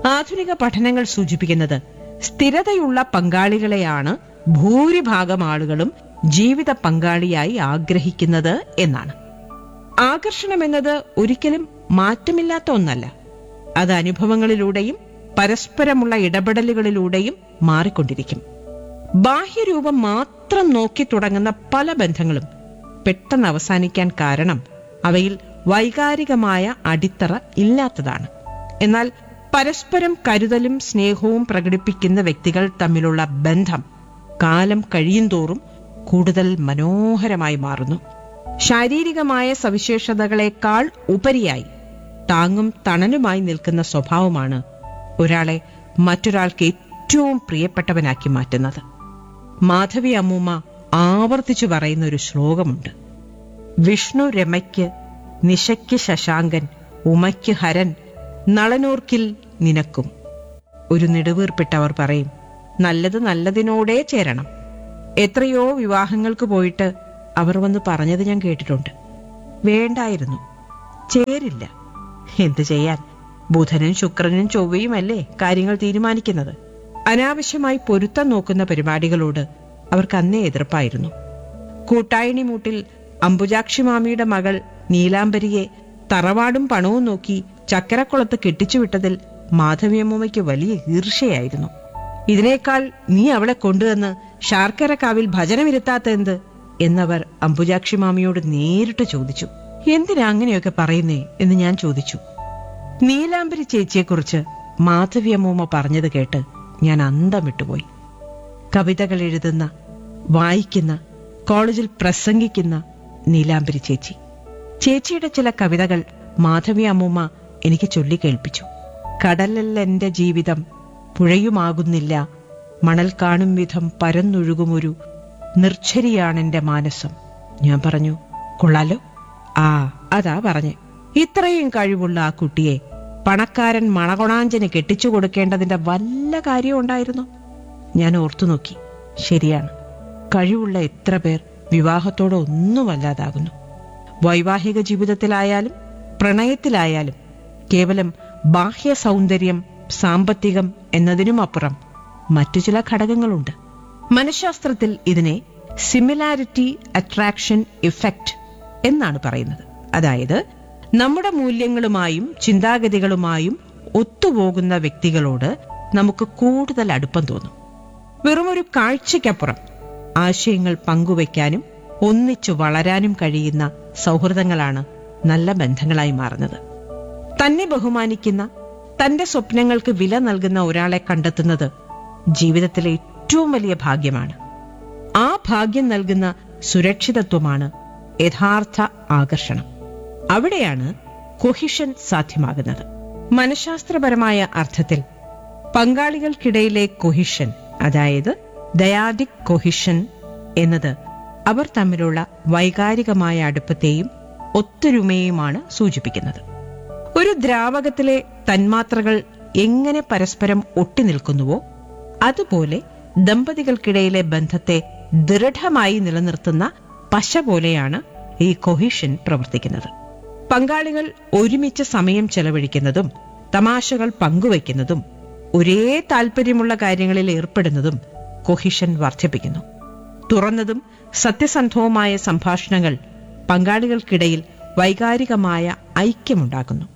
ആധുനിക പഠനങ്ങൾ സൂചിപ്പിക്കുന്നത് സ്ഥിരതയുള്ള പങ്കാളികളെയാണ് ഭൂരിഭാഗം ആളുകളും ജീവിത പങ്കാളിയായി ആഗ്രഹിക്കുന്നത് എന്നാണ് ആകർഷണം എന്നത് ഒരിക്കലും മാറ്റമില്ലാത്ത ഒന്നല്ല അത് അനുഭവങ്ങളിലൂടെയും പരസ്പരമുള്ള ഇടപെടലുകളിലൂടെയും മാറിക്കൊണ്ടിരിക്കും ബാഹ്യരൂപം മാത്രം നോക്കി തുടങ്ങുന്ന പല ബന്ധങ്ങളും പെട്ടെന്ന് അവസാനിക്കാൻ കാരണം അവയിൽ വൈകാരികമായ അടിത്തറ ഇല്ലാത്തതാണ് എന്നാൽ പരസ്പരം കരുതലും സ്നേഹവും പ്രകടിപ്പിക്കുന്ന വ്യക്തികൾ തമ്മിലുള്ള ബന്ധം കാലം കഴിയുന്തോറും കൂടുതൽ മനോഹരമായി മാറുന്നു ശാരീരികമായ സവിശേഷതകളെക്കാൾ ഉപരിയായി താങ്ങും തണലുമായി നിൽക്കുന്ന സ്വഭാവമാണ് ഒരാളെ മറ്റൊരാൾക്ക് ഏറ്റവും പ്രിയപ്പെട്ടവനാക്കി മാറ്റുന്നത് മാധവി അമ്മൂമ്മ ആവർത്തിച്ചു പറയുന്ന ഒരു ശ്ലോകമുണ്ട് വിഷ്ണു രമയ്ക്ക് നിശയ്ക്ക് ശശാങ്കൻ ഉമയ്ക്ക് ഹരൻ നളനൂർക്കിൽ നിനക്കും ഒരു നെടുവീർപ്പിട്ടവർ പറയും നല്ലത് നല്ലതിനോടേ ചേരണം എത്രയോ വിവാഹങ്ങൾക്ക് പോയിട്ട് അവർ വന്ന് പറഞ്ഞത് ഞാൻ കേട്ടിട്ടുണ്ട് വേണ്ടായിരുന്നു ചേരില്ല എന്തു ചെയ്യാൻ ബുധനും ശുക്രനും ചൊവ്വയുമല്ലേ കാര്യങ്ങൾ തീരുമാനിക്കുന്നത് അനാവശ്യമായി പൊരുത്തം നോക്കുന്ന പരിപാടികളോട് അവർക്ക് അന്നേ എതിർപ്പായിരുന്നു കൂട്ടായണി മൂട്ടിൽ അംബുജാക്ഷി മാമിയുടെ മകൾ നീലാംബരിയെ തറവാടും പണവും നോക്കി ചക്കരക്കുളത്ത് കെട്ടിച്ചുവിട്ടതിൽ മാധവിയമ്മയ്ക്ക് വലിയ ഈർഷയായിരുന്നു ഇതിനേക്കാൾ നീ അവളെ കൊണ്ടുവന്ന് ശാർക്കരക്കാവിൽ ഭജനമിരുത്താത്ത എന്ത് എന്നവർ അംബുജാക്ഷി മാമിയോട് നേരിട്ട് ചോദിച്ചു എന്തിനാ അങ്ങനെയൊക്കെ പറയുന്നേ എന്ന് ഞാൻ ചോദിച്ചു നീലാംബരി ചേച്ചിയെക്കുറിച്ച് മാധവിയമ്മൂമ്മ പറഞ്ഞത് കേട്ട് ഞാൻ അന്തം വിട്ടുപോയി കവിതകൾ എഴുതുന്ന വായിക്കുന്ന കോളേജിൽ പ്രസംഗിക്കുന്ന നീലാംബരി ചേച്ചി ചേച്ചിയുടെ ചില കവിതകൾ മാധവി അമ്മൂമ്മ എനിക്ക് ചൊല്ലിക്കേൾപ്പിച്ചു കടലല്ല എന്റെ ജീവിതം പുഴയുമാകുന്നില്ല മണൽ കാണും വിധം പരന്നൊഴുകുമൊരു നിർച്ഛരിയാണെന്റെ മാനസം ഞാൻ പറഞ്ഞു കൊള്ളാലോ ആ അതാ പറഞ്ഞ് ഇത്രയും കഴിവുള്ള ആ കുട്ടിയെ പണക്കാരൻ മണകൊണാഞ്ചന് കെട്ടിച്ചു കൊടുക്കേണ്ടതിന്റെ വല്ല കാര്യം ഉണ്ടായിരുന്നു ഞാൻ ഓർത്തു നോക്കി ശരിയാണ് കഴിവുള്ള എത്ര പേർ വിവാഹത്തോടെ ഒന്നുമല്ലാതാകുന്നു വൈവാഹിക ജീവിതത്തിലായാലും പ്രണയത്തിലായാലും കേവലം ബാഹ്യ സൗന്ദര്യം സാമ്പത്തികം എന്നതിനുമപ്പുറം മറ്റു ചില ഘടകങ്ങളുണ്ട് മനഃശാസ്ത്രത്തിൽ ഇതിനെ സിമിലാരിറ്റി അട്രാക്ഷൻ ഇഫക്റ്റ് എന്നാണ് പറയുന്നത് അതായത് നമ്മുടെ മൂല്യങ്ങളുമായും ചിന്താഗതികളുമായും ഒത്തുപോകുന്ന വ്യക്തികളോട് നമുക്ക് കൂടുതൽ അടുപ്പം തോന്നും വെറുമൊരു കാഴ്ചയ്ക്കപ്പുറം ആശയങ്ങൾ പങ്കുവയ്ക്കാനും ഒന്നിച്ചു വളരാനും കഴിയുന്ന സൗഹൃദങ്ങളാണ് നല്ല ബന്ധങ്ങളായി മാറുന്നത് തന്നെ ബഹുമാനിക്കുന്ന തന്റെ സ്വപ്നങ്ങൾക്ക് വില നൽകുന്ന ഒരാളെ കണ്ടെത്തുന്നത് ജീവിതത്തിലെ ഏറ്റവും വലിയ ഭാഗ്യമാണ് ആ ഭാഗ്യം നൽകുന്ന സുരക്ഷിതത്വമാണ് യഥാർത്ഥ ആകർഷണം അവിടെയാണ് കൊഹിഷൻ സാധ്യമാകുന്നത് മനഃശാസ്ത്രപരമായ അർത്ഥത്തിൽ പങ്കാളികൾക്കിടയിലെ കൊഹിഷൻ അതായത് ഡയാഡിക് കൊഹിഷൻ എന്നത് അവർ തമ്മിലുള്ള വൈകാരികമായ അടുപ്പത്തെയും ഒത്തൊരുമയുമാണ് സൂചിപ്പിക്കുന്നത് ഒരു ദ്രാവകത്തിലെ തന്മാത്രകൾ എങ്ങനെ പരസ്പരം ഒട്ടിനിൽക്കുന്നുവോ അതുപോലെ ദമ്പതികൾക്കിടയിലെ ബന്ധത്തെ ദൃഢമായി നിലനിർത്തുന്ന പശ പോലെയാണ് ഈ കൊഹിഷൻ പ്രവർത്തിക്കുന്നത് പങ്കാളികൾ ഒരുമിച്ച് സമയം ചെലവഴിക്കുന്നതും തമാശകൾ പങ്കുവയ്ക്കുന്നതും ഒരേ താല്പര്യമുള്ള കാര്യങ്ങളിൽ ഏർപ്പെടുന്നതും കൊഹിഷൻ വർദ്ധിപ്പിക്കുന്നു തുറന്നതും സത്യസന്ധവുമായ സംഭാഷണങ്ങൾ പങ്കാളികൾക്കിടയിൽ വൈകാരികമായ ഐക്യമുണ്ടാക്കുന്നു